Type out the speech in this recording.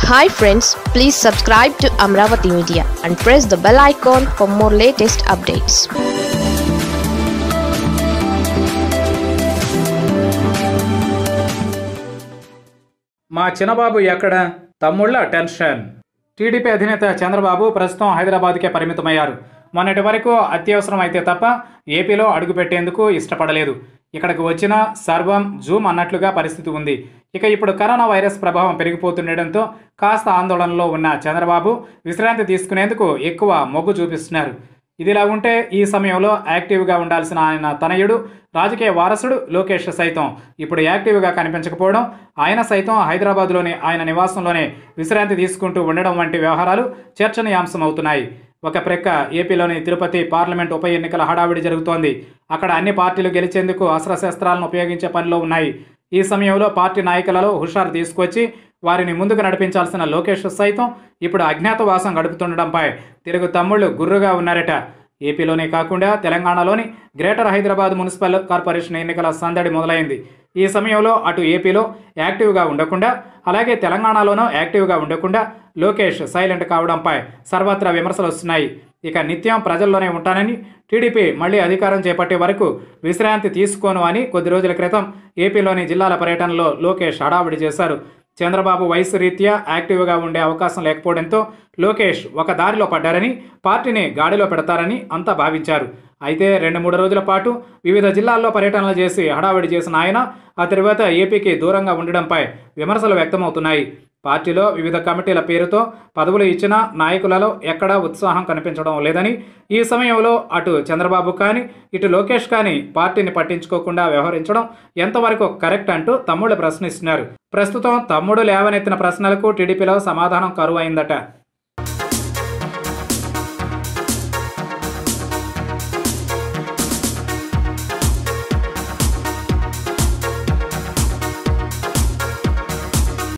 hi friends please subscribe to Amaravati media and press the bell icon for more latest updates మా చిన్నబాబు ఎక్కడ తమ్ముళ్ళ tension TDP అధినేత చంద్రబాబు ప్రస్తుతం హైదరాబాద్కే పరిమితమయ్యారు మొన్నటి వరకు అత్యవసరం అయితే తప్ప ఏపీలో అడుగుపెట్టేందుకు ఇష్టపడలేదు ఇక్కడికి వచ్చిన సర్వం జూమ్ అన్నట్లుగా పరిస్థితి ఉంది ఇక ఇప్పుడు కరోనా వైరస్ ప్రభావం పెరిగిపోతుండటంతో కాస్త ఆందోళనలో ఉన్న చంద్రబాబు విశ్రాంతి తీసుకునేందుకు ఎక్కువ మొగ్గు చూపిస్తున్నారు ఇదిలా ఉంటే ఈ సమయంలో యాక్టివ్గా ఉండాల్సిన ఆయన తనయుడు రాజకీయ వారసుడు లోకేష్ సైతం ఇప్పుడు యాక్టివ్గా కనిపించకపోవడం ఆయన సైతం హైదరాబాద్లోని ఆయన నివాసంలోనే విశ్రాంతి తీసుకుంటూ ఉండడం వంటి వ్యవహారాలు చర్చనీయాంశం అవుతున్నాయి ఒక ప్రక్క ఏపీలోని తిరుపతి పార్లమెంట్ ఉప ఎన్నికల హడావిడి జరుగుతోంది అక్కడ అన్ని పార్టీలు గెలిచేందుకు అస్త్రశస్త్రాలను ఉపయోగించే పనిలో ఉన్నాయి ఈ సమయంలో పార్టీ నాయకులలో హుషారు తీసుకొచ్చి వారిని ముందుకు నడిపించాల్సిన లోకేష్ సైతం ఇప్పుడు అజ్ఞాతవాసం గడుపుతుండడంపై తిరుగు తమ్ముళ్ళు గుర్రుగా ఉన్నారట ఏపీలోనే కాకుండా తెలంగాణలోని గ్రేటర్ హైదరాబాద్ మున్సిపల్ కార్పొరేషన్ ఎన్నికల సందడి మొదలైంది ఈ సమయంలో అటు ఏపీలో యాక్టివ్గా ఉండకుండా అలాగే తెలంగాణలోనూ యాక్టివ్గా ఉండకుండా లోకేష్ సైలెంట్ కావడంపై సర్వత్రా విమర్శలు వస్తున్నాయి ఇక నిత్యం ప్రజల్లోనే ఉంటానని టీడీపీ మళ్లీ అధికారం చేపట్టే వరకు విశ్రాంతి తీసుకోను అని కొద్ది రోజుల క్రితం ఏపీలోని జిల్లాల పర్యటనలో లోకేష్ హడావిడి చేశారు చంద్రబాబు వయసు రీత్యా యాక్టివ్గా ఉండే అవకాశం లేకపోవడంతో లోకేష్ ఒక దారిలో పడ్డారని పార్టీని గాడిలో పెడతారని అంతా భావించారు అయితే రెండు మూడు రోజుల పాటు వివిధ జిల్లాల్లో పర్యటనలు చేసి హడావిడి చేసిన ఆయన ఆ తర్వాత ఏపీకి దూరంగా ఉండడంపై విమర్శలు వ్యక్తమవుతున్నాయి పార్టీలో వివిధ కమిటీల పేరుతో పదవులు ఇచ్చిన నాయకులలో ఎక్కడా ఉత్సాహం కనిపించడం లేదని ఈ సమయంలో అటు చంద్రబాబు కానీ ఇటు లోకేష్ కానీ పార్టీని పట్టించుకోకుండా వ్యవహరించడం ఎంతవరకు కరెక్ట్ అంటూ తమ్ముళ్ళు ప్రశ్నిస్తున్నారు ప్రస్తుతం తమ్ముడు లేవనెత్తిన ప్రశ్నలకు టీడీపీలో సమాధానం కరువైందట